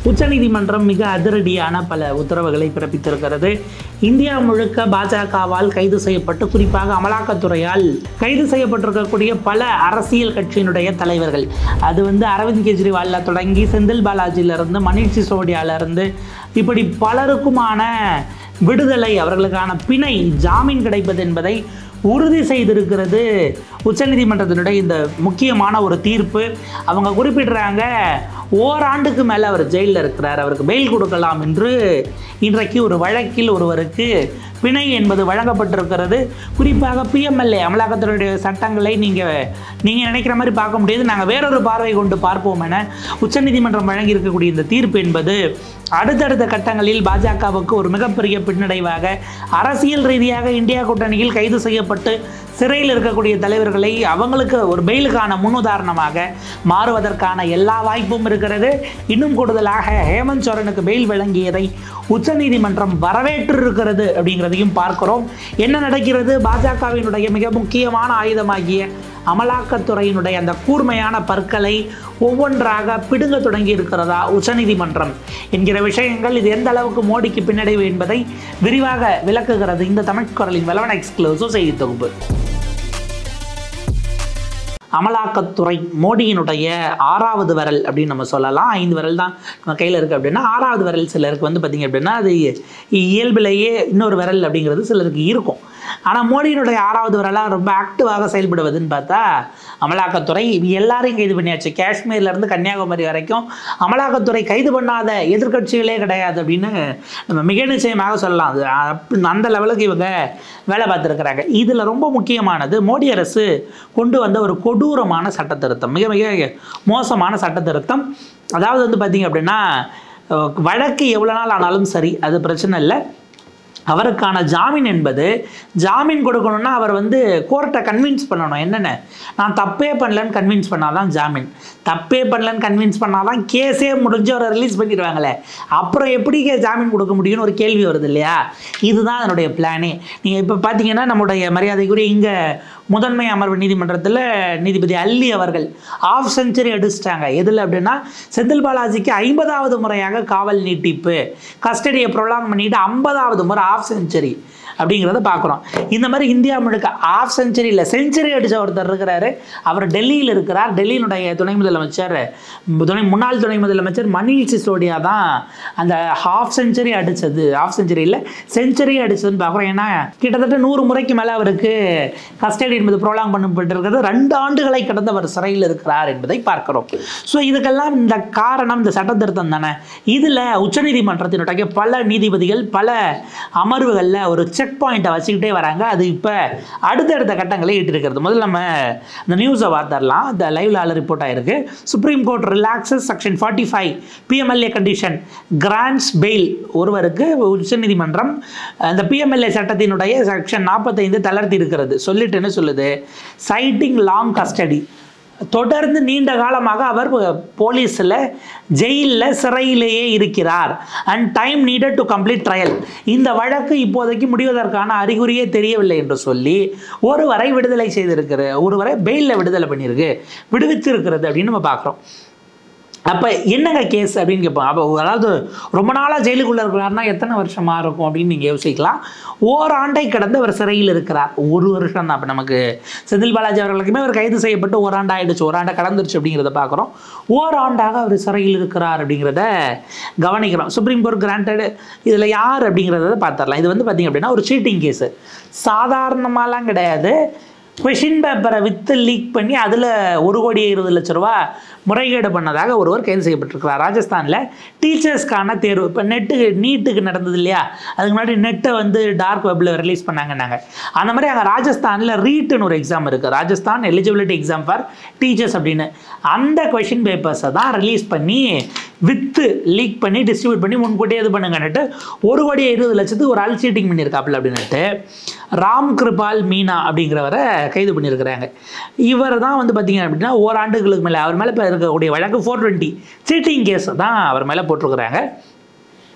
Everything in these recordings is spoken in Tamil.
உச்சநீதிமன்றம் மிக அதிரடியான பல உத்தரவுகளை பிறப்பித்திருக்கிறது இந்தியா முழுக்க பாஜகவால் கைது செய்யப்பட்டு குறிப்பாக அமலாக்கத்துறையால் கைது செய்யப்பட்டிருக்கக்கூடிய பல அரசியல் கட்சியினுடைய தலைவர்கள் அது வந்து அரவிந்த் கெஜ்ரிவால்ல தொடங்கி செந்தில் பாலாஜியிலிருந்து மணீஷ் சிசோடியால இருந்து இப்படி பலருக்குமான விடுதலை அவர்களுக்கான பிணை ஜாமீன் கிடைப்பது என்பதை உறுதி செய்திருக்கிறது உச்சநீதிமன்றத்தினுடைய இந்த முக்கியமான ஒரு தீர்ப்பு அவங்க குறிப்பிடுறாங்க ஓராண்டுக்கு மேலே அவர் ஜெயிலில் இருக்கிறார் அவருக்கு பெயில் கொடுக்கலாம் என்று இன்றைக்கு ஒரு வழக்கில் ஒருவருக்கு பிணை என்பது வழங்கப்பட்டிருக்கிறது குறிப்பாக பிஎம்எல்ஏ அமலாக்கத்துறையுடைய சட்டங்களை நீங்கள் நீங்கள் நினைக்கிற மாதிரி பார்க்க முடியாது நாங்கள் வேறொரு பார்வை கொண்டு பார்ப்போம் என உச்சநீதிமன்றம் வழங்கி இருக்கக்கூடிய இந்த தீர்ப்பு என்பது அடுத்தடுத்த கட்டங்களில் பாஜகவுக்கு ஒரு மிகப்பெரிய பின்னடைவாக அரசியல் ரீதியாக இந்தியா கூட்டணியில் கைது செய்யப்பட்டு சிறையில் இருக்கக்கூடிய தலைவர்களை அவங்களுக்கு ஒரு பெயிலுக்கான முன்னுதாரணமாக மாறுவதற்கான எல்லா வாய்ப்பும் இருக்கிறது இன்னும் கூடுதலாக ஹேமந்த் சோரனுக்கு பெயில் வழங்கியதை உச்சநீதிமன்றம் வரவேற்று இருக்கிறது அப்படிங்கிறதையும் பார்க்கிறோம் என்ன நடக்கிறது பாஜகவினுடைய மிக முக்கியமான ஆயுதமாகிய அமலாக்கத்துறையினுடைய அந்த கூர்மையான பற்களை ஒவ்வொன்றாக பிடுங்க தொடங்கி இருக்கிறதா உச்சநீதிமன்றம் என்கிற விஷயங்கள் இது எந்த அளவுக்கு மோடிக்கு பின்னடைவு என்பதை விரிவாக விளக்குகிறது இந்த தமிழ் குரலின் வெலவன் எக்ஸ்க்ளூசிவ் செய்தி தொகுப்பு அமலாக்கத்துறை மோடியினுடைய ஆறாவது விரல் அப்படின்னு நம்ம சொல்லலாம் ஐந்து விரல் தான் நம்ம கையில் இருக்குது அப்படின்னா ஆறாவது விரல் சிலருக்கு வந்து பார்த்திங்க அப்படின்னா அது இயல்பிலேயே இன்னொரு விரல் அப்படிங்கிறது சிலருக்கு இருக்கும் ஆனால் மோடியினுடைய ஆறாவது விரலாக ரொம்ப ஆக்டிவாக செயல்படுவதுன்னு பார்த்தா அமலாக்கத்துறை இது எல்லாரையும் கைது பண்ணியாச்சு காஷ்மீர்லேருந்து கன்னியாகுமரி வரைக்கும் அமலாக்கத்துறை கைது பண்ணாத எதிர்க்கட்சிகளே கிடையாது அப்படின்னு நம்ம மிக நிச்சயமாக சொல்லலாம் அது அப்ப- அந்த லெவலுக்கு இவங்க வேலை பார்த்துருக்குறாங்க இதில் ரொம்ப முக்கியமானது மோடி அரசு கொண்டு வந்த ஒரு கொடூரமான சட்ட திருத்தம் மிக மிக மோசமான சட்ட திருத்தம் அதாவது வந்து பார்த்திங்க அப்படின்னா அஹ், வழக்கு எவ்வளோ நாள் ஆனாலும் சரி அது பிரச்சனை இல்லை அவருக்கான ஜாமீன் என்பது ஜாமீன் கொடுக்கணும்னா அவர் வந்து கோர்ட்டை கன்வின்ஸ் பண்ணணும் என்னென்ன நான் தப்பே பண்ணலன்னு கன்வின்ஸ் பண்ணாதான் ஜாமீன் தப்பே பண்ணலன்னு கன்வின்ஸ் பண்ணாதான் கேஸே முடிஞ்சு அவரை ரிலீஸ் பண்ணிடுவாங்களே அப்புறம் எப்படி ஜாமீன் கொடுக்க முடியும்னு ஒரு கேள்வி வருது இல்லையா இதுதான் அதனுடைய பிளானே நீங்கள் இப்போ பார்த்தீங்கன்னா நம்முடைய மரியாதைக்குரிய இங்கே முதன்மை அமர்வு நீதிமன்றத்தில் நீதிபதி அல்லி அவர்கள் ஆஃப் செஞ்சுரி அடிச்சிட்டாங்க எதில் அப்படின்னா செந்தில் பாலாஜிக்கு ஐம்பதாவது முறையாக காவல் நீட்டிப்பு கஸ்டடியை ப்ரொலாங் பண்ணிட்டு ஐம்பதாவது முறை ஆஃப் செஞ்சுரி அப்படிங்கிறத பார்க்குறோம் இந்த மாதிரி இந்தியா முழுக்க ஆஃப் செஞ்சுரி இல்லை செஞ்சுரி அடித்த ஒருத்தர் இருக்கிறாரு அவர் டெல்லியில் இருக்கிறார் டெல்லியினுடைய துணை முதலமைச்சர் துணை முன்னாள் துணை முதலமைச்சர் மணீஷ் சிசோடியா தான் அந்த ஹாஃப் செஞ்சுரி அடித்தது ஹாஃப் செஞ்சுரி இல்லை செஞ்சுரி அடிச்சதுன்னு பார்க்குறோம் ஏன்னா கிட்டத்தட்ட நூறு முறைக்கு மேலே அவருக்கு கஸ்டடி என்பது ப்ரோலாங் பண்ணப்பட்டிருக்கிறது ரெண்டு ஆண்டுகளை கடந்து அவர் சிறையில் இருக்கிறார் என்பதை பார்க்கிறோம் ஸோ இதுக்கெல்லாம் இந்த காரணம் இந்த சட்ட திருத்தம் தானே இதில் உச்சநீதிமன்றத்தினுடைய பல நீதிபதிகள் பல அமர்வுகளில் ஒரு செக் பாயிண்ட்டை வச்சுக்கிட்டே வராங்க அது இப்போ அடுத்தடுத்த கட்டங்களை இட்டிருக்கிறது முதல்ல நம்ம இந்த நியூஸை பார்த்துடலாம் இந்த லைவ்ல ஆள் ரிப்போர்ட் ஆயிருக்கு supreme court relaxes section forty five PMLA condition grants bail ஒருவருக்கு உச்சநீதிமன்றம் அந்த பிஎம்எல்ஏ சட்டத்தினுடைய செக்ஷன் நாற்பத்தைந்து தளர்த்தி இருக்கிறது சொல்லிட்டு என்ன சொல்லுது சைட்டிங் லாங் கஸ்டடி தொடர்ந்து நீண்ட காலமாக அவர் போலீஸில் ஜெயிலில் சிறையிலேயே இருக்கிறார் and time needed to complete trial இந்த வழக்கு இப்போதைக்கு முடிவதற்கான அறிகுறியே தெரியவில்லை என்று சொல்லி ஒருவரை விடுதலை செய்திருக்கிற ஒருவரை பெயிலில் விடுதலை பண்ணியிருக்கு விடுவித்திருக்கிறது அப்படின்னு நம்ம பார்க்குறோம் அப்போ என்னங்க கேஸ் அப்படின்னு கேட்போம் அப்போ அதாவது ரொம்ப நாளாக ஜெயிலுக்குள்ளே இருக்கிறாருன்னா எத்தனை வருஷமாக இருக்கும் அப்படின்னு நீங்கள் யோசிக்கலாம் ஓராண்டை கடந்து அவர் சிறையில் இருக்கிறார் ஒரு வருஷம் தான் அப்போ நமக்கு செந்தில் பாலாஜி அவர்களுக்குமே அவர் கைது செய்யப்பட்டு ஓராண்டு ஆயிடுச்சு ஓராண்டை கடந்துருச்சு அப்படிங்கிறத பார்க்குறோம் ஓராண்டாக அவர் சிறையில் இருக்கிறார் அப்படிங்கிறத கவனிக்கிறோம் சுப்ரீம் கோர்ட் கிராண்டட் இதில் யார் அப்படிங்கிறத பார்த்துடலாம் இது வந்து பார்த்திங்க அப்படின்னா ஒரு சீட்டிங் கேஸு சாதாரணமாலாம் கிடையாது கொஷின் பேப்பரை விற்று லீக் பண்ணி அதில் ஒரு கோடி இருபது லட்ச ரூபா முறைகேடு பண்ணதாக ஒருவர் கைது செய்யப்பட்டிருக்கிறார் ராஜஸ்தானில் டீச்சர்ஸ்க்கான தேர்வு இப்போ நெட்டுக்கு நீட்டுக்கு நடந்தது இல்லையா அதுக்கு முன்னாடி நெட்டை வந்து டார்க் வெப்பில் ரிலீஸ் பண்ணாங்கன்னாங்க அந்த மாதிரி அங்கே ராஜஸ்தானில் ரீட்டுன்னு ஒரு எக்ஸாம் இருக்குது Rajasthan eligibility exam for teachers அப்படின்னு அந்த கொஷின் பேப்பர்ஸை தான் ரிலீஸ் பண்ணி வித்து லீக் பண்ணி டிஸ்ட்ரிபியூட் பண்ணி முன்கூட்டியே இது பண்ணுங்கன்னுட்டு ஒரு கோடி இருபது லட்சத்துக்கு ஒரு ஆள் சீட்டிங் பண்ணியிருக்காப்புல அப்படின்னுட்டு ராம் கிருபால் மீனா அப்படிங்கிறவரை கைது பண்ணியிருக்கிறாங்க இவர் தான் வந்து பார்த்தீங்க அப்படின்னா ஓராண்டுகளுக்கு மேலே அவர் மேலே இப்போ இருக்கக்கூடிய வழக்கு ஃபோர் டுவெண்ட்டி சீட்டிங் கேஸ் தான் அவர் மேலே போட்டிருக்கிறாங்க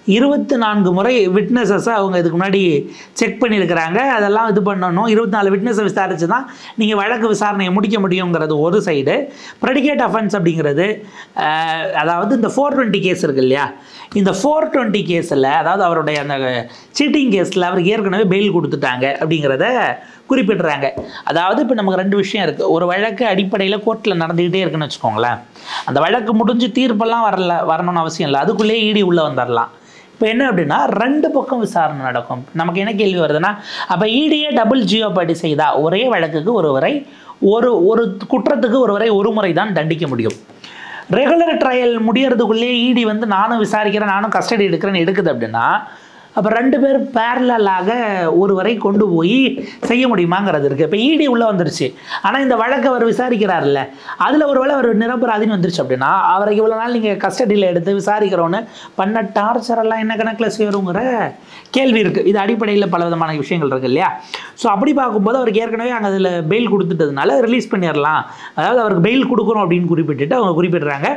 இருபத்தி நான்கு முறை விட்னஸஸை அவங்க இதுக்கு முன்னாடி செக் பண்ணியிருக்கிறாங்க அதெல்லாம் இது பண்ணணும் இருபத்தி நாலு விட்னஸை விசாரித்து தான் நீங்கள் வழக்கு விசாரணையை முடிக்க முடியுங்கிறது ஒரு சைடு ப்ரெடிகேட் அஃபென்ஸ் அப்படிங்கிறது அஹ், அதாவது இந்த ஃபோர் டுவெண்ட்டி கேஸ் இருக்கு இல்லையா இந்த ஃபோர் டுவெண்ட்டி கேஸில் அதாவது அவருடைய அந்த சீட்டிங் கேஸில் அவருக்கு ஏற்கனவே பெயில் கொடுத்துட்டாங்க அப்படிங்கிறத குறிப்பிடுறாங்க அதாவது இப்போ நமக்கு ரெண்டு விஷயம் இருக்குது ஒரு வழக்கு அடிப்படையில் கோர்ட்டில் நடந்துக்கிட்டே இருக்குன்னு வச்சுக்கோங்களேன் அந்த வழக்கு முடிஞ்சு தீர்ப்பெல்லாம் வரல வரணும்னு அவசியம் இல்லை அதுக்குள்ளேயே ஈடி உள்ளே வந்துடலாம் இப்போ என்ன அப்படின்னா ரெண்டு பக்கம் விசாரணை நடக்கும் நமக்கு என்ன கேள்வி வருதுன்னா அப்போ ஈடியே டபுள் ஜியோபடி செய்தா ஒரே வழக்குக்கு ஒருவரை ஒரு ஒரு குற்றத்துக்கு ஒருவரை ஒரு முறை தான் தண்டிக்க முடியும் ரெகுலர் ட்ரையல் முடியறதுக்குள்ளேயே ஈடி வந்து நானும் விசாரிக்கிறேன் நானும் கஸ்டடி எடுக்கிறேன்னு எடுக்குது அப்படின்னா அப்போ ரெண்டு பேர் பேரலாக ஒருவரை கொண்டு போய் செய்ய முடியுமாங்கிறது இருக்குது இப்போ இடி உள்ளே வந்துருச்சு ஆனால் இந்த வழக்கை அவர் விசாரிக்கிறார்ல அதில் ஒரு வேளை அவர் நிரபராதின்னு வந்துருச்சு அப்படின்னா அவரை இவ்வளோ நாள் நீங்கள் கஸ்டடியில் எடுத்து விசாரிக்கிறோன்னு பண்ண டார்ச்சர் எல்லாம் என்ன கணக்கில் சேருங்கிற கேள்வி இருக்குது இது அடிப்படையில் பல விதமான விஷயங்கள் இருக்குது இல்லையா ஸோ அப்படி பார்க்கும்போது அவருக்கு ஏற்கனவே அங்கே அதில் பெயில் கொடுத்துட்டதுனால ரிலீஸ் பண்ணிடலாம் அதாவது அவருக்கு பெயில் கொடுக்குறோம் அப்படின்னு குறிப்பிட்டுட்டு அவங்க குறிப்பிடுறாங்க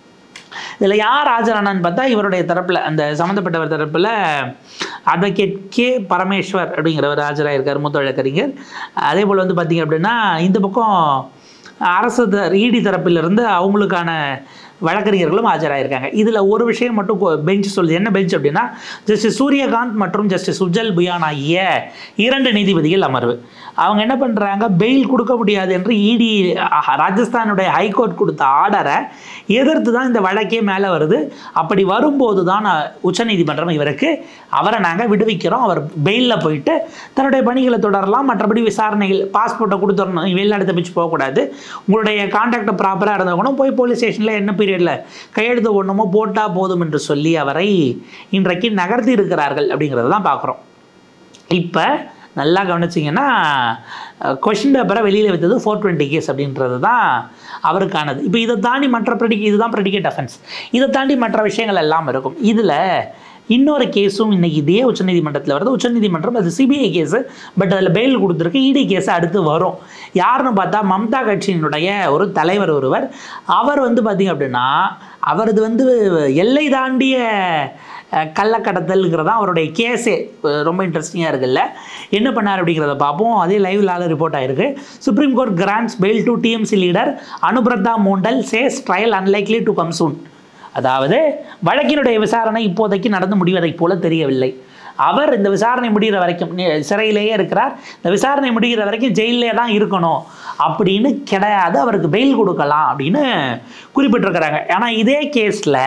இதில் யார் ஆஜரானான்னு பார்த்தா இவருடைய தரப்பில் அந்த சம்மந்தப்பட்டவர் தரப்பில் அட்வொகேட் கே பரமேஸ்வர் அப்படிங்கிறவர் ஆஜராயிருக்கார் மூத்த வழக்கறிஞர் அதே போல் வந்து பார்த்தீங்க அப்படின்னா இந்த பக்கம் அரசு இடி தரப்பிலிருந்து அவங்களுக்கான வழக்கறிஞர்களும் ஆஜராயிருக்காங்க இதில் ஒரு விஷயம் மட்டும் பெஞ்ச் சொல்லுது என்ன பெஞ்ச் அப்படின்னா ஜஸ்டிஸ் சூரியகாந்த் மற்றும் ஜஸ்டிஸ் உஜ்ஜல் புயான் ஆகிய இரண்டு நீதிபதிகள் அமர்வு அவங்க என்ன பண்ணுறாங்க பெயில் கொடுக்க முடியாது என்று இடி ராஜஸ்தானுடைய ஹைகோர்ட் கொடுத்த ஆர்டரை எதிர்த்து தான் இந்த வழக்கே மேலே வருது அப்படி வரும்போது தான் உச்சநீதிமன்றம் இவருக்கு அவரை நாங்கள் விடுவிக்கிறோம் அவர் பெயிலில் போயிட்டு தன்னுடைய பணிகளை தொடரலாம் மற்றபடி விசாரணைகள் பாஸ்போர்ட்டை கொடுத்துடணும் வெளிநாடு தப்பிச்சு போகக்கூடாது உங்களுடைய கான்டாக்டை ப்ராப்பராக இருந்தவங்களும் போய் போலீஸ் ஸ்டேஷனில் என்ன பீரியடில் கையெழுத்து ஒன்றுமோ போட்டால் போதும் என்று சொல்லி அவரை இன்றைக்கு நகர்த்தி இருக்கிறார்கள் அப்படிங்கிறத தான் பார்க்குறோம் இப்போ நல்லா கவனிச்சிங்கன்னா கொஷின் பேப்பரை வெளியில் வைத்தது ஃபோர் டுவெண்ட்டி கேஸ் அப்படின்றது தான் அவருக்கானது இப்போ இதை தாண்டி மற்ற ப்ரெடிக் இதுதான் ப்ரெடிகேட் அஃபென்ஸ் இதை தாண்டி மற்ற விஷயங்கள் எல்லாம் இருக்கும் இதில் இன்னொரு கேஸும் இன்னைக்கு இதே உச்சநீதிமன்றத்தில் வருது உச்சநீதிமன்றம் அது சிபிஐ கேஸு பட் அதில் பெயில் கொடுத்துருக்கு இடி கேஸ் அடுத்து வரும் யாருன்னு பார்த்தா மம்தா கட்சியினுடைய ஒரு தலைவர் ஒருவர் அவர் வந்து பார்த்திங்க அப்படின்னா அவரது வந்து எல்லை தாண்டிய அஹ், கள்ளக்கடத்தல்ங்கிறது தான் அவருடைய கேஸே அஹ், ரொம்ப இன்ட்ரெஸ்டிங்காக இருக்குல்ல என்ன பண்ணார் அப்படிங்கிறத பார்ப்போம் அதே லைவ்லால ரிப்போர்ட் ஆயிருக்கு supreme court grants bail to TMC leader Anubrata Mondal as trial unlikely to come soon அதாவது வழக்கினுடைய விசாரணை இப்போதைக்கு நடந்து முடிவதைப் போல தெரியவில்லை அவர் இந்த விசாரணை முடிகிற வரைக்கும் நி- சிறையிலேயே இருக்கிறார் இந்த விசாரணை முடிகிற வரைக்கும் ஜெயிலே தான் இருக்கணும் அப்படின்னு கிடையாது அவருக்கு பெயில் கொடுக்கலாம் அப்படின்னு குறிப்பிட்டிருக்கிறாங்க ஆனால் இதே கேஸில்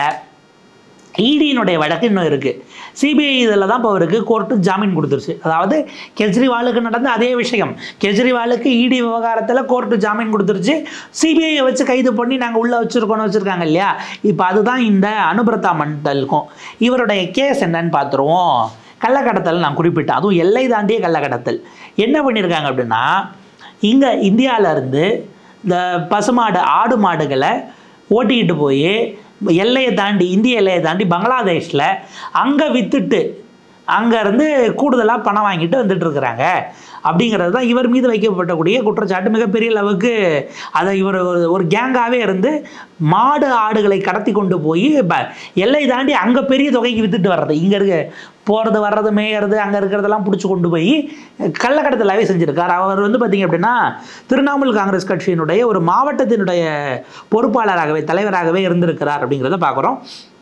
இடியினுடைய வழக்கு இன்னும் இருக்குது சிபிஐ இதில் தான் இப்போ அவருக்கு கோர்ட்டு ஜாமீன் கொடுத்துருச்சு அதாவது கெஜ்ரிவாலுக்கு நடந்த அதே விஷயம் கெஜ்ரிவாலுக்கு இடி விவகாரத்தில் கோர்ட்டு ஜாமீன் கொடுத்துருச்சு சிபிஐயை வச்சு கைது பண்ணி நாங்கள் உள்ளே வச்சுருக்கோன்னு வச்சுருக்காங்க இல்லையா இப்போ அதுதான் இந்த அனுபிரதா மண்டலுக்கும் இவருடைய கேஸ் என்னன்னு பார்த்துருவோம் கள்ளக்கடத்தல் நான் குறிப்பிட்டேன் அதுவும் எல்லை தாண்டிய கள்ளக்கடத்தல் என்ன பண்ணியிருக்காங்க அப்படின்னா இங்கே இந்தியாவிலேருந்து இந்த பசுமாடு ஆடு மாடுகளை ஓட்டிக்கிட்டு போய் எல்லையை தாண்டி இந்திய எல்லையை தாண்டி பங்களாதேஷில் அங்கே விற்றுட்டு அங்கேருந்து கூடுதலாக பணம் வாங்கிட்டு வந்துட்டு இருக்கிறாங்க அப்படிங்கிறது தான் இவர் மீது வைக்கப்பட்டக்கூடிய குற்றச்சாட்டு மிகப்பெரிய அளவுக்கு அதை இவர் ஒரு- ஒரு கேங்காகவே இருந்து மாடு ஆடுகளை கடத்தி கொண்டு போய் ப- எல்லை தாண்டி அங்கே பெரிய தொகைக்கு வித்துட்டு வர்றது இங்கே இருக்க போகிறது வர்றது மேயறது அங்கே இருக்கிறதெல்லாம் பிடிச்சி கொண்டு போய் கள்ளக்கடத்தலாகவே செஞ்சுருக்கார் அவர் வந்து பார்த்திங்க அப்படின்னா திரிணாமுல் காங்கிரஸ் கட்சியினுடைய ஒரு மாவட்டத்தினுடைய பொறுப்பாளராகவே தலைவராகவே இருந்திருக்கிறார் அப்படிங்கிறத பார்க்குறோம்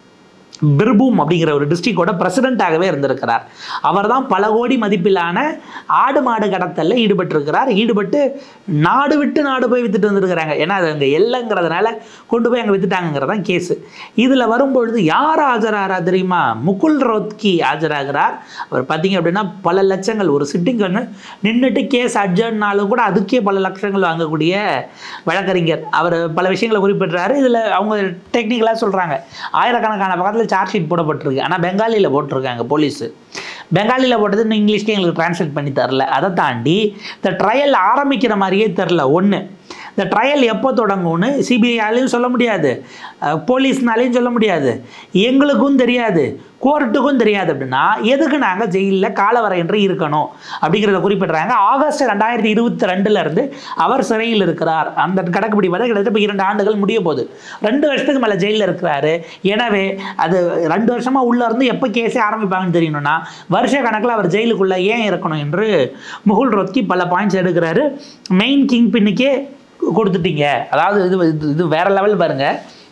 பிர்பூம் அப்படிங்கிற ஒரு டிஸ்ட்ரிக்டோட பிரசிடெண்ட்டாகவே இருந்திருக்கிறார் அவர் தான் பல கோடி மதிப்பிலான ஆடு மாடு கடத்தலில் ஈடுபட்டிருக்கிறார் ஈடுபட்டு நாடு விட்டு நாடு போய் வித்துட்டு வந்திருக்கிறாங்க ஏன்னா அது அங்கே எல்லைங்கிறதுனால கொண்டு போய் அங்கே வித்துட்டாங்கிறது தான் கேஸு இதில் வரும்பொழுது யார் ஆஜராகிறா தெரியுமா முகுல் ரோத்கி ஆஜராகிறார் அவர் பார்த்தீங்க அப்படின்னா பல லட்சங்கள் ஒரு சிட்டிங் ஒன்று நின்றுட்டு கேஸ் அட்ஜர்னாலும் கூட அதுக்கே பல லட்சங்கள் வாங்கக்கூடிய வழக்கறிஞர் அவர் பல விஷயங்களை குறிப்பிடுறாரு இதில் அவங்க டெக்னிக்கலாக சொல்கிறாங்க ஆயிரக்கணக்கான பக்கத்தில் சார்ஜ் ஷீட் போடப்பட்டிருக்கு ஆனால் பெங்காலியில் போட்டிருக்காங்க போலீஸு பெங்காலியில் போட்டது இன்னும் இங்கிலீஷ்க்கு எங்களுக்கு டிரான்ஸ்லேட் பண்ணி தரல அதை தாண்டி இந்த ட்ரையல் ஆரம்பிக்கிற மாதிரியே தெரில ஒன்று இந்த இந்த ட்ரையல் எப்போ தொடங்கும்னு சிபிஐயாலையும் சொல்ல முடியாது அஹ், போலீஸ்னாலையும் சொல்ல முடியாது எங்களுக்கும் தெரியாது கோர்ட்டுக்கும் தெரியாது அப்படின்னா எதுக்கு நாங்கள் ஜெயிலில் காலவரையின்றி இருக்கணும் அப்படிங்கிறத குறிப்பிடுறாங்க ஆகஸ்ட் ரெண்டாயிரத்தி இருபத்தி ரெண்டுல இருந்து அவர் சிறையில் இருக்கிறார் அந்த கணக்குப்படி பார்த்தா கிட்டத்தட்ட இப்போ இரண்டு ஆண்டுகள் முடிய போகுது ரெண்டு வருஷத்துக்கு மேலே ஜெயிலில் இருக்கிறாரு எனவே அது ரெண்டு வருஷமாக உள்ள இருந்து எப்போ கேஸே ஆரம்பிப்பாங்கன்னு தெரியணும்னா வருஷ கணக்கில் அவர் ஜெயிலுக்குள்ளே ஏன் இருக்கணும் என்று முகுல் ரொத்கி பல பாயிண்ட்ஸ் எடுக்கிறாரு மெயின் கிங் பின்னுக்கே கொடுத்துட்டீங்க அதாவது இது இது- இது வேற லெவல் பாருங்க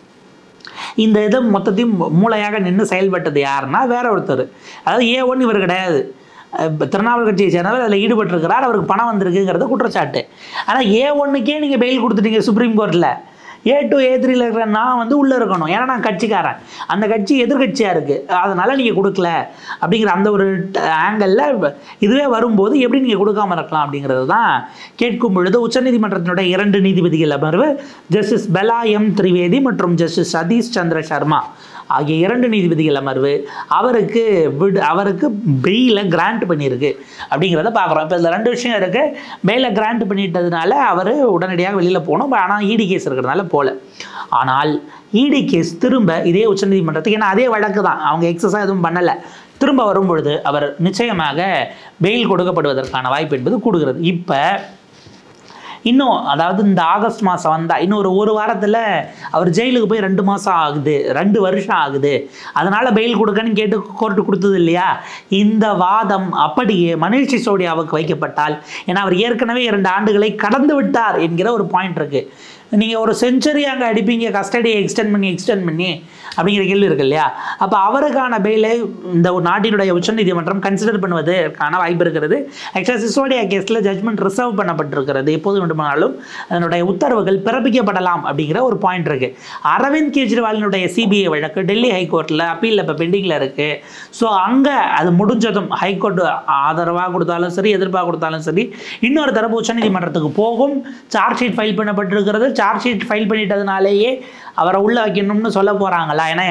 இந்த இதை மொத்தத்தையும் மூ- மூளையாக நின்று செயல்பட்டது யாருன்னா வேற ஒருத்தர் அதாவது ஏ ஒன் இவர் கிடையாது அஹ் இப்ப திரிணாமுல் கட்சியை சேர்ந்தவர் அதில் ஈடுபட்டிருக்கிறார் அவருக்கு பணம் வந்திருக்குங்கிறது குற்றச்சாட்டு ஆனால் ஏ ஒன்னுக்கே நீங்கள் பெயில் கொடுத்துட்டீங்க சுப்ரீம் கோர்ட்டில் ஏ டூ ஏ த்ரீல இருக்கிற நான் வந்து உள்ளே இருக்கணும் ஏன்னா நான் கட்சிக்காரன் அந்த கட்சி எதிர்கட்சியாக இருக்குது அதனால் நீங்கள் கொடுக்கல அப்படிங்கிற அந்த ஒரு ஆங்கிளில் இதுவே வரும்போது எப்படி நீங்கள் கொடுக்காம இருக்கலாம் அப்படிங்கிறது தான் கேட்கும் பொழுது உச்சநீதிமன்றத்தினுடைய இரண்டு நீதிபதிகள் அமர்வு ஜஸ்டிஸ் பெலா எம் திரிவேதி மற்றும் ஜஸ்டிஸ் சதீஷ் சந்திர சர்மா ஆகிய இரண்டு நீதிபதிகள் அமர்வு அவருக்கு விடு அவருக்கு பெயிலை கிராண்ட் பண்ணியிருக்கு அப்படிங்கிறத பார்க்குறோம் இப்போ இதில் ரெண்டு விஷயம் இருக்குது பெயிலை கிராண்ட் பண்ணிட்டதுனால அவர் உடனடியாக வெளியில் போகணும் ஆனால் இடி கேஸ் இருக்கிறதுனால போகல ஆனால் இடி கேஸ் திரும்ப இதே உச்சநீதிமன்றத்துக்கு ஏன்னா அதே வழக்கு தான் அவங்க எக்ஸஸாக எதுவும் பண்ணலை திரும்ப வரும்பொழுது அவர் நிச்சயமாக பெயில் கொடுக்கப்படுவதற்கான வாய்ப்பு என்பது கூடுகிறது இப்போ இன்னும் அதாவது இந்த ஆகஸ்ட் மாதம் வந்தால் இன்னும் ஒரு ஒரு வாரத்தில் அவர் ஜெயிலுக்கு போய் ரெண்டு மாதம் ஆகுது ரெண்டு வருஷம் ஆகுது அதனால் பெயில் கொடுக்கன்னு கேட்டு கோர்ட்டு கொடுத்தது இல்லையா இந்த வாதம் அப்படியே மனிஷ் சிசோடியாவுக்கு வைக்கப்பட்டால் ஏன்னா அவர் ஏற்கனவே இரண்டு ஆண்டுகளை கடந்து விட்டார் என்கிற ஒரு பாயிண்ட் இருக்குது நீங்கள் ஒரு செஞ்சுரி அங்கே அடிப்பீங்க கஸ்டடியை எக்ஸ்டெண்ட் பண்ணி எக்ஸ்டெண்ட் பண்ணி அப்படிங்கிற கேள்வி இருக்கு இல்லையா அப்போ அவருக்கான பெயிலை இந்த ஒரு நாட்டினுடைய உச்சநீதிமன்றம் கன்சிடர் பண்ணுவதற்கான வாய்ப்பு இருக்கிறது ஆக்சுவலாக சிசோடியா கேஸில் ஜட்மெண்ட் ரிசர்வ் பண்ணப்பட்டிருக்கிறது எப்போது வேண்டுமானாலும் அதனுடைய உத்தரவுகள் பிறப்பிக்கப்படலாம் அப்படிங்கிற ஒரு பாயிண்ட் இருக்குது அரவிந்த் கெஜ்ரிவாலினுடைய சிபிஐ வழக்கு டெல்லி ஹைகோர்ட்டில் அப்பீலில் இப்போ பெண்டிங்கில் இருக்குது ஸோ அங்கே அது முடிஞ்சதும் ஹைகோர்ட் ஆதரவாக கொடுத்தாலும் சரி எதிர்ப்பாக கொடுத்தாலும் சரி இன்னொரு தரப்பு உச்சநீதிமன்றத்துக்கு போகும் சார்ஜ் ஷீட் ஃபைல் பண்ணப்பட்டிருக்கிறது சார்ஜ் ஷீட் ஃபைல் பண்ணிட்டதுனாலேயே அவரை உள்ள வைக்கணும்னு சொல்ல போகிறாங்களா ஏன்னா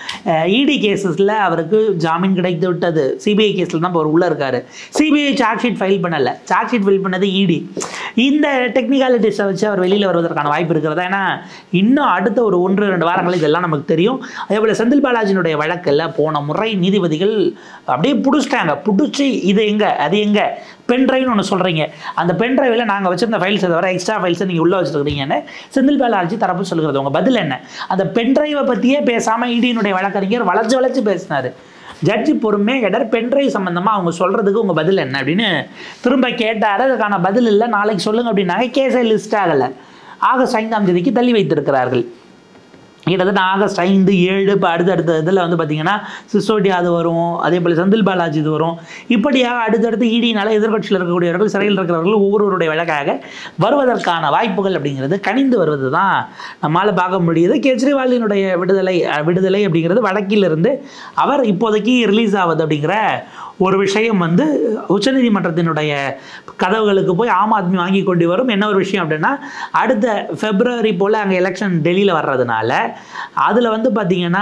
இடி கேசஸில் அவருக்கு ஜாமீன் கிடைத்து விட்டது சிபிஐ கேஸில் தான் இப்போ அவர் உள்ளே இருக்கார் சிபிஐ சார்ஜ் ஷீட் ஃபைல் பண்ணலை சார்ஜ் ஷீட் ஃபைல் பண்ணது இடி இந்த டெக்னிக்காலிட்டிஸை வச்சு அவர் வெளியில் வருவதற்கான வாய்ப்பு இருக்கிறதா ஏன்னா இன்னும் அடுத்த ஒரு ஒன்று ரெண்டு வாரங்கள் இதெல்லாம் நமக்கு தெரியும் அதே போல் செந்தில் பாலாஜியினுடைய வழக்கில் போன முறை நீதிபதிகள் அப்படியே பிடிச்சிட்டாங்க பிடிச்சி இது எங்கே அது எங்கே பென்ட்ரைவ்னு ஒன்று சொல்கிறீங்க அந்த பென்ட்ரைவில் நாங்கள் வச்சிருந்த ஃபைல்ஸ் தவிர எக்ஸ்ட்ரா ஃபைல்ஸை நீங்கள் உள்ளே வச்சுருக்கீங்கன்னு செந்தில் பாலாஜி தரப்பு சொல்கிறது உங்கள் பதில் என்ன அந்த பென்ட்ரைவை பற்றியே பேசாமல் இடியினுடைய வழக்கறிஞர் வளைச்சு வளைச்சு பேசினார் ஜட்ஜி பொறுமையாக கேட்டார் பென்ட்ரைவ் சம்மந்தமாக அவங்க சொல்கிறதுக்கு உங்கள் பதில் என்ன அப்படின்னு திரும்ப கேட்டார் அதுக்கான பதில் இல்லை நாளைக்கு சொல்லுங்கள் அப்படின்னாங்க கேஸே லிஸ்ட் ஆகலை ஆகஸ்ட் ஐந்தாம் தேதிக்கு தள்ளி வைத்திருக்கிறார்கள் கிட்டத்தட்ட ஆகஸ்ட் ஐந்து ஏழு இப்போ அடுத்தடுத்த இதில் வந்து பார்த்தீங்கன்னா சிசோடியா அது வரும் அதே போல் செந்தில் பாலாஜி இது வரும் இப்படியாக அடுத்தடுத்து ஈடினால எதிர்கட்சியில் இருக்கக்கூடியவர்கள் சிறையில் இருக்கிறவர்கள் ஒவ்வொருவருடைய வழக்காக வருவதற்கான வாய்ப்புகள் அப்படிங்கிறது கனிந்து வருவது தான் நம்மால் பார்க்க முடியுது கெஜ்ரிவாலினுடைய விடுதலை அஹ், விடுதலை அப்படிங்கிறது வழக்கிலிருந்து அவர் இப்போதைக்கு ரிலீஸ் ஆகுது அப்படிங்கிற ஒரு விஷயம் வந்து உச்சநீதிமன்றத்தினுடைய கதவுகளுக்கு போய் ஆம் ஆத்மி வாங்கி கொண்டு வரும் என்ன ஒரு விஷயம் அப்படின்னா அடுத்த பிப்ரவரி போல் அங்கே எலெக்ஷன் டெல்லியில் வர்றதுனால அதில் வந்து பார்த்திங்கன்னா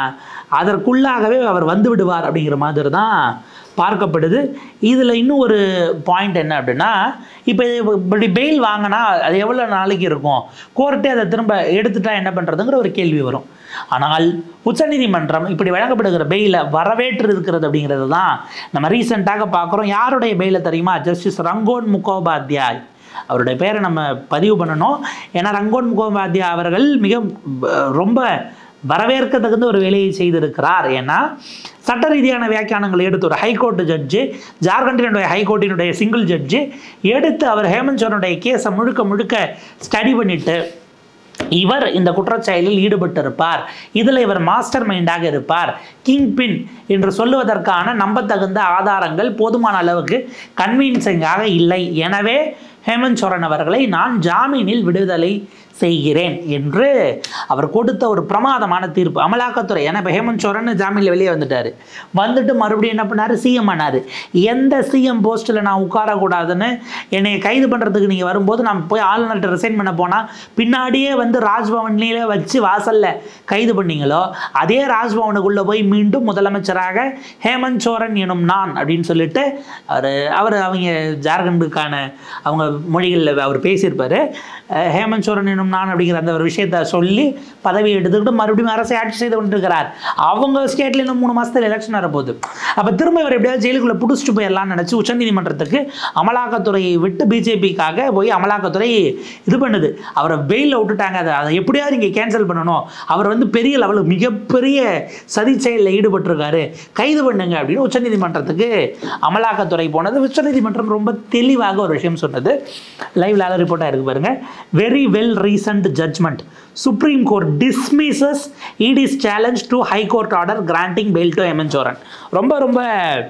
அதற்குள்ளாகவே அவர் வந்து விடுவார் அப்படிங்கிற மாதிரி தான் பார்க்கப்படுது இதில் இன்னும் ஒரு பாயிண்ட் என்ன அப்படின்னா இப்போ இது இப்படி பெயில் வாங்கினா அது எவ்வளோ நாளைக்கு இருக்கும் கோர்ட்டே அதை திரும்ப எடுத்துட்டா என்ன பண்ணுறதுங்கிற ஒரு கேள்வி வரும் ஆனால் உச்சநீதிமன்றம் இப்படி வழங்கப்படுகிற பெயிலை வரவேற்று இருக்கிறது அப்படிங்கிறது தான் நம்ம ரீசெண்டாக பார்க்குறோம் யாருடைய பெயிலை தெரியுமா ஜஸ்டிஸ் ரங்கோன் முகோபாத்யாய் அவருடைய பேரை நம்ம பதிவு பண்ணணும் ஏன்னா ரங்கோன் முகோபாத்யாய் அவர்கள் மிக அஹ், ரொம்ப வரவேற்கத்தகுந்த ஒரு வேலையை செய்திருக்கிறார் ஏன்னா சட்ட ரீதியான வியாக்கியானங்களை எடுத்து ஒரு ஹைகோர்ட் ஜட்ஜு ஜார்க்கண்டினுடைய ஹைகோர்ட்டினுடைய சிங்கிள் ஜட்ஜு எடுத்து அவர் ஹேமந்த் சோரனுடைய கேஸை முழுக்க முழுக்க ஸ்டடி பண்ணிட்டு இவர் இந்த குற்றச்செயலில் ஈடுபட்டிருப்பார் இதில் இவர் மாஸ்டர் மைண்டாக இருப்பார் கிங் பின் என்று சொல்லுவதற்கான நம்பத்தகுந்த ஆதாரங்கள் போதுமான அளவுக்கு கன்வின்சிங்காக இல்லை எனவே ஹேமந்த் சோரன் அவர்களை நான் ஜாமீனில் விடுதலை செய்கிறேன் என்று அவர் கொடுத்த ஒரு பிரமாதமான தீர்ப்பு அமலாக்கத்துறை ஏன்னா இப்போ ஹேமந்த் சோரன் ஜாமீனில் வெளியே வந்துட்டார் வந்துட்டு மறுபடியும் என்ன பண்ணார் சிஎம் ஆனார் எந்த சிஎம் போஸ்ட்டில் நான் உட்காரக்கூடாதுன்னு என்னை கைது பண்ணுறதுக்கு நீங்கள் வரும்போது நான் போய் ஆளுநர்கிட்ட ரிசைன் பண்ண போனால் பின்னாடியே வந்து ராஜ்பவன்லேயே வச்சு வாசலில் கைது பண்ணீங்களோ அதே ராஜ்பவனுக்குள்ளே போய் மீண்டும் முதலமைச்சராக ஹேமந்த் சோரன் எனும் நான் அப்படின்னு சொல்லிட்டு அவர் அவர் அவங்க ஜார்க்கண்டுக்கான அவங்க மொழிகளில் அவர் பேசியிருப்பார் அஹ் ஹேமந்த் சோரன் எனும் நான் அப்படிங்கிற அந்த ஒரு விஷயத்த சொல்லி பதவி எடுத்துக்கிட்டு மறுபடியும் அரசை ஆட்சி செய்து கொண்டிருக்கிறார் அவங்க ஸ்டேட்ல இன்னும் மூணு மாசத்துல எலெக்ஷன் வரப்போகுது அப்போ திரும்ப இவர் எப்படியாவது ஜெயிலுக்குள்ள பிடிச்சிட்டு போயிடலாம்னு நினச்சி உச்சநீதிமன்றத்துக்கு அமலாக்கத்துறையை விட்டு பிஜேபிக்காக போய் அமலாக்கத்துறை இது பண்ணுது அவரை பெயிலில் விட்டுட்டாங்க அதை அதை எப்படியாவது இங்கே கேன்சல் பண்ணணும் அவர் வந்து பெரிய லெவலுக்கு மிகப்பெரிய சதி செயலில் ஈடுபட்டிருக்காரு கைது பண்ணுங்க அப்படின்னு உச்சநீதிமன்றத்துக்கு அமலாக்கத்துறை போனது உச்சநீதிமன்றம் ரொம்ப தெளிவாக ஒரு விஷயம் சொன்னது லைவ்ல ரிப்போர்ட்டாக இருக்கு பாருங்க very well reasoned judgment supreme court dismisses ED's challenge to high court order granting bail to Hemant Soren ரொம்ப ரொம்ப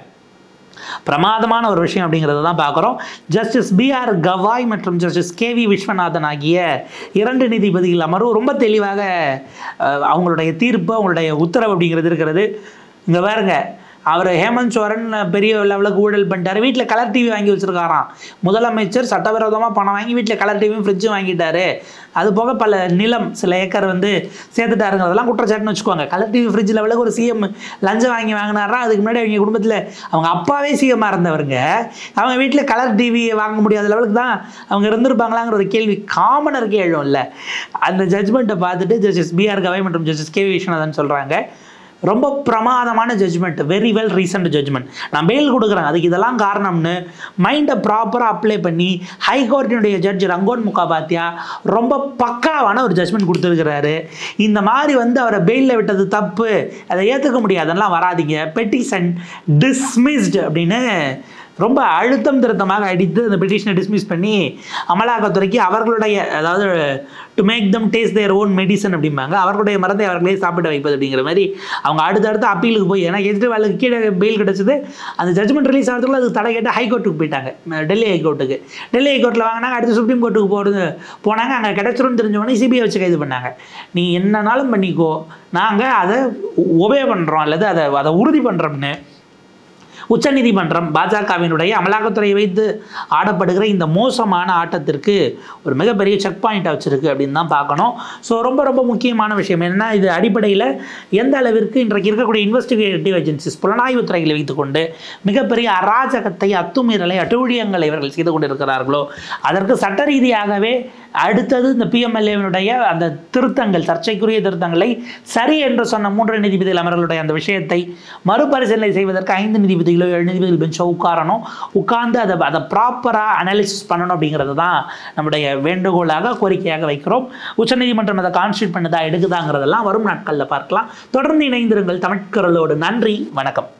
பிரமாதமான ஒரு விஷயம் அப்படிங்கிறத தான் பார்க்குறோம் ஜஸ்டிஸ் பிஆர் கவாய் மற்றும் ஜஸ்டிஸ் கேவி விஸ்வநாதன் ஆகிய இரண்டு நீதிபதிகள் அமர்வு ரொம்ப தெளிவாக அஹ், அவங்களுடைய தீர்ப்பு அவங்களுடைய உத்தரவு அப்படிங்கிறது இருக்கிறது இங்கே பாருங்க அவர் ஹேமந்த் சோரன் பெரிய லெவலுக்கு ஊழல் பண்ணிட்டாரு வீட்டில் கலர் டிவி வாங்கி வச்சிருக்காராம் முதலமைச்சர் சட்டவிரோதமாக பணம் வாங்கி வீட்டில் கலர் டிவியும் ஃப்ரிட்ஜும் வாங்கிட்டாரு அது போக பல நிலம் சில ஏக்கர் வந்து சேர்த்துட்டாருங்கிறதெல்லாம் குற்றச்சாட்டுன்னு வச்சுக்கோங்க கலர் டிவி ஃப்ரிட்ஜ் லெவலுக்கு ஒரு சிஎம் லஞ்சம் வாங்கி வாங்கினாரா அதுக்கு முன்னாடி அவங்க குடும்பத்தில் அவங்க அப்பாவே சிஎம்மாக இருந்தவருங்க அவங்க வீட்டில் கலர் டிவி வாங்க முடியாத லெவலுக்கு தான் அவங்க இருந்திருப்பாங்களாங்கிற ஒரு கேள்வி காமனருக்கு எழும்ல அந்த ஜட்ஜ்மெண்ட்டை பார்த்துட்டு ஜஸ்டிஸ் பிஆர் கவை மற்றும் ஜஸ்டிஸ் கே விஸ்வநாதன் சொல்கிறாங்க ரொம்ப பிரமாதமான judgment very well reasoned judgment நான் பெயில் கொடுக்குறேன் அதுக்கு இதெல்லாம் காரணம்னு மைண்டை ப்ராப்பராக அப்ளை பண்ணி ஹை கோர்ட்டினுடைய ஜட்ஜ் ரங்கோன் முகாபாத்தியா ரொம்ப பக்காவான ஒரு ஜட்ஜ்மெண்ட் கொடுத்துருக்கிறாரு இந்த மாதிரி வந்து அவரை பெயிலில் விட்டது தப்பு அதை ஏற்றுக்க முடியாதெல்லாம் வராதீங்க பெட்டிஷன் டிஸ்மிஸ்டு அப்படின்னு ரொம்ப அழுத்தம் திருத்தமாக அடித்து அந்த பெட்டிஷனை டிஸ்மிஸ் பண்ணி அமலாக்கத்துறைக்கு அவர்களுடைய அதாவது to make them taste their own medicine அப்படிம்பாங்க அவர்களுடைய மருந்தை அவர்களே சாப்பிட வைப்பது அப்படிங்கிற மாதிரி அவங்க அடுத்தடுத்து அப்பீலுக்கு போய் ஏன்னா கெஜ்ரிவாலுக்கு கீழே பெயில் கிடச்சிது அந்த ஜட்மெண்ட் ரிலீஸ் ஆகிறதுக்குள்ள அதுக்கு தடை கேட்டு ஹைகோர்ட்டுக்கு போயிட்டாங்க அஹ் டெல்லி ஹைகோர்ட்டுக்கு டெல்லி ஹைகோர்ட்டில் வாங்கினாங்க அடுத்து சுப்ரீம் கோர்ட்டுக்கு போகிறது போனாங்க அங்கே கிடச்சிரும்னு தெரிஞ்சவொடனே சிபிஐ வச்சு கைது பண்ணாங்க நீ என்னன்னாலும் பண்ணிக்கோ நாங்கள் அதை ஒபே பண்ணுறோம் அல்லது அதை அதை உறுதி பண்ணுறோம்னு உச்சநீதிமன்றம் பாஜகவினுடைய அமலாக்கத்துறையை வைத்து ஆடப்படுகிற இந்த மோசமான ஆட்டத்திற்கு ஒரு மிகப்பெரிய செக் பாயிண்ட்டாக வச்சிருக்கு அப்படின்னு தான் பார்க்கணும் ஸோ ரொம்ப ரொம்ப முக்கியமான விஷயம் என்னன்னா இது அடிப்படையில் எந்த அளவிற்கு இன்றைக்கு இருக்கக்கூடிய இன்வெஸ்டிகேட்டிவ் ஏஜென்சிஸ் புலனாய்வு துறைகளை வைத்துக்கொண்டு மிகப்பெரிய அராஜகத்தை அத்துமீறலை அட்டூழியங்களை இவர்கள் செய்து கொண்டிருக்கிறார்களோ அதற்கு சட்ட ரீதியாகவே அடுத்தது இந்த பிஎம்எல்ஏவினுடைய அந்த திருத்தங்கள் சர்ச்சைக்குரிய திருத்தங்களை சரி என்று சொன்ன மூன்று நீதிபதிகள் அமர்களுடைய அந்த விஷயத்தை மறுபரிசீலனை செய்வதற்கு ஐந்து நீதிபதிகளோ ஏழு நீதிபதிகள் பெஞ்சோ உட்காரணும் உட்கார்ந்து அதை அதை ப்ராப்பராக அனாலிசிஸ் பண்ணணும் அப்படிங்கிறது தான் நம்முடைய வேண்டுகோளாக கோரிக்கையாக வைக்கிறோம் உச்சநீதிமன்றம் அதை கான்ஸ்டியூட் பண்ணுதா எடுக்குதாங்கிறதெல்லாம் வரும் நாட்களில் பார்க்கலாம் தொடர்ந்து இணைந்திருங்கள் தமிழ்குரலோடு நன்றி வணக்கம்